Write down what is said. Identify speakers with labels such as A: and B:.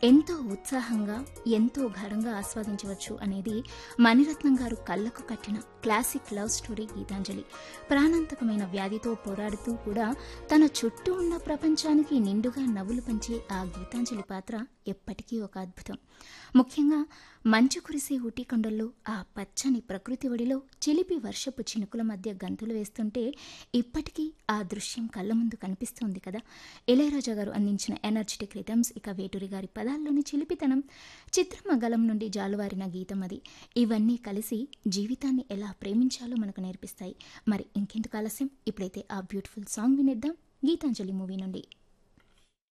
A: ఎంతో ఉత్సాహంగా ఎంతో ఘనంగా ఆస్వాదించవచ్చు అనేది మణిరత్నం గారు కళ్ళకు కట్టిన క్లాసిక్ లవ్ స్టోరీ గీతాంజలి ప్రాణాంతకమైన వ్యాధితో పోరాడుతూ కూడా తన చుట్టూ ఉన్న ప్రపంచానికి నిండుగా నవ్వులు పంచే ఆ గీతాంజలి పాత్ర ఎప్పటికీ ఒక అద్భుతం ముఖ్యంగా మంచు కురిసే ఊటీ కొండల్లో ఆ పచ్చని ప్రకృతి ఒడిలో చిలిపి వర్షపు చినుకుల మధ్య గంతులు వేస్తుంటే ఇప్పటికీ ఆ దృశ్యం కళ్ళ ముందు కనిపిస్తుంది కదా ఇళయరాజా గారు అందించిన ఎనర్జెటిక్ రిథమ్స్ ఇక వేటూరి గారి పదాల్లోని చిలిపితనం చిత్రమగలం నుండి జాలువారిన గీతం అది ఇవన్నీ కలిసి జీవితాన్ని ఎలా ప్రేమించాలో మనకు నేర్పిస్తాయి మరి ఇంకెందుకు ఆలస్యం ఇప్పుడైతే ఆ బ్యూటిఫుల్ సాంగ్ వినిద్దాం గీతాంజలి మూవీ నుండి